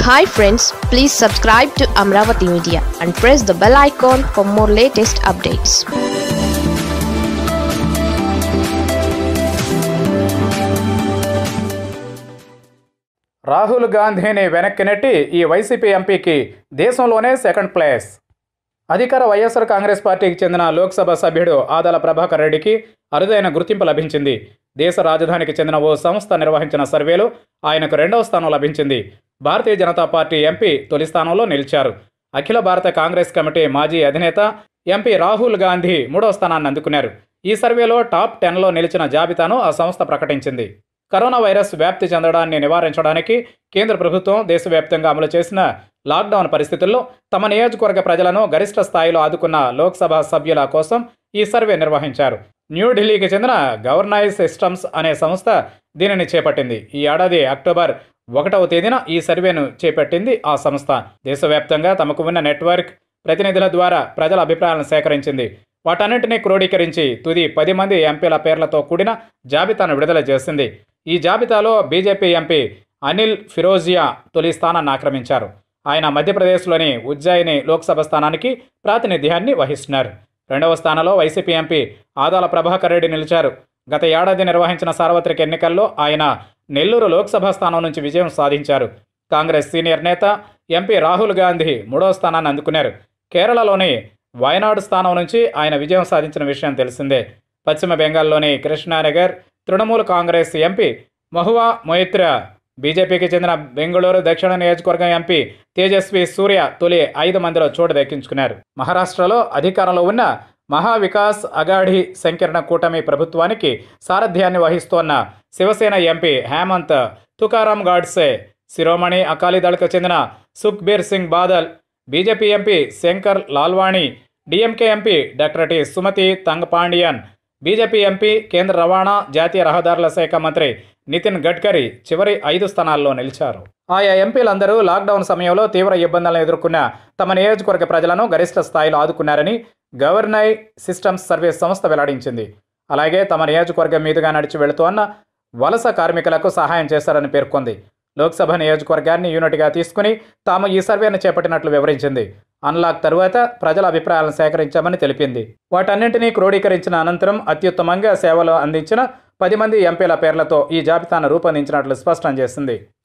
hi friends please subscribe to Amaravati media and press the bell icon for more latest updates Rahul గాంధీని వెనక్కి నెట్టి ఈ YCP ఎంపీకి దేశంలోనే సెకండ్ ప్లేస్ అధికార వైఎస్ఆర్ కాంగ్రెస్ పార్టీకి చెందిన లోక్సభ సభ్యుడు ఆదాల ప్రభాకర్ రెడ్డికి అరుదైన గుర్తింపు లభించింది దేశ రాజధానికి చెందిన ఓ సంస్థ నిర్వహించిన సర్వేలో ఆయనకు రెండవ స్థానం లభించింది భారతీయ జనతా పార్టీ ఎంపీ తొలి స్థానంలో నిలిచారు అఖిల భారత కాంగ్రెస్ కమిటీ మాజీ అధినేత ఎంపీ రాహుల్ గాంధీ మూడవ స్థానాన్ని అందుకున్నారు ఈ సర్వేలో టాప్ టెన్లో నిలిచిన జాబితాను ఆ సంస్థ ప్రకటించింది కరోనా వైరస్ వ్యాప్తి చెందడాన్ని నివారించడానికి కేంద్ర ప్రభుత్వం దేశవ్యాప్తంగా అమలు చేసిన లాక్డౌన్ పరిస్థితుల్లో తమ నియోజకవర్గ ప్రజలను గరిష్ట స్థాయిలో ఆదుకున్న లోక్సభ సభ్యుల కోసం ఈ సర్వే నిర్వహించారు న్యూఢిల్లీకి చెందిన గవర్నైజ్ సిస్టమ్స్ అనే సంస్థ దీనిని చేపట్టింది ఈ ఏడాది అక్టోబర్ ఒకటవ తేదీన ఈ సర్వేను చేపట్టింది ఆ సంస్థ దేశవ్యాప్తంగా తమకు ఉన్న నెట్వర్క్ ప్రతినిధుల ద్వారా ప్రజల అభిప్రాయాలను సేకరించింది వాటన్నింటినీ క్రోడీకరించి తుది పది మంది ఎంపీల పేర్లతో కూడిన జాబితాను విడుదల చేసింది ఈ జాబితాలో బీజేపీ ఎంపీ అనిల్ ఫిరోజియా తొలి స్థానాన్ని ఆక్రమించారు ఆయన మధ్యప్రదేశ్లోని ఉజ్జయిని లోక్సభ స్థానానికి ప్రాతినిధ్యాన్ని వహిస్తున్నారు రెండవ స్థానంలో వైసీపీ ఎంపీ ఆదాల ప్రభాకర్ రెడ్డి నిలిచారు గత ఏడాది నిర్వహించిన సార్వత్రిక ఎన్నికల్లో ఆయన నెల్లూరు లోక్సభ స్థానం నుంచి విజయం సాధించారు కాంగ్రెస్ సీనియర్ నేత ఎంపీ రాహుల్ గాంధీ మూడవ స్థానాన్ని అందుకున్నారు కేరళలోని వయనాడు స్థానం నుంచి ఆయన విజయం సాధించిన విషయం తెలిసిందే పశ్చిమ బెంగాల్లోని కృష్ణానగర్ తృణమూల్ కాంగ్రెస్ ఎంపీ మహువా మొయిత్రా బీజేపీకి చెందిన బెంగళూరు దక్షిణ నియోజకవర్గం ఎంపీ తేజస్వి సూర్య తొలి ఐదు మందిలో చోటు దక్కించుకున్నారు మహారాష్ట్రలో అధికారంలో ఉన్న మహావికాస్ అగాఢి సంకీర్ణ కూటమి ప్రభుత్వానికి సారథ్యాన్ని వహిస్తోన్న శివసేన ఎంపీ హేమంత్ తుకారాం గాడ్సే శిరోమణి అకాలీదళకు చెందిన Sukhbir Singh Badal BJP MP Shankar Lalwani DMK MP doctor T Sumathi Thangapandian BJP MP కేంద్ర రవాణా జాతీయ రహదారుల శాఖ మంత్రి నితిన్ గడ్కరీ చివరి ఐదు స్థానాల్లో నిలిచారు ఆయా ఎంపీలందరూ లాక్డౌన్ సమయంలో తీవ్ర ఇబ్బందులను ఎదుర్కొన్న తమ నియోజకవర్గ ప్రజలను గరిష్ట స్థాయిలో ఆదుకున్నారని గవర్నై సిస్టమ్స్ సర్వీస్ సంస్థ వెల్లడించింది అలాగే తమ నియోజకవర్గం మీదుగా నడిచి వెళుతోన్న వలస కార్మికులకు సహాయం చేశారని పేర్కొంది లోక్సభ నియోజకవర్గాన్ని యూనిట్గా తీసుకుని తాము ఈ సర్వేను చేపట్టినట్లు వివరించింది అన్లాక్ తరువాత ప్రజల అభిప్రాయాలను సేకరించామని తెలిపింది వాటన్నింటినీ క్రోడీకరించిన అనంతరం అత్యుత్తమంగా సేవలు అందించిన పది మంది ఎంపీల పేర్లతో ఈ జాబితాను రూపొందించినట్లు స్పష్టం చేసింది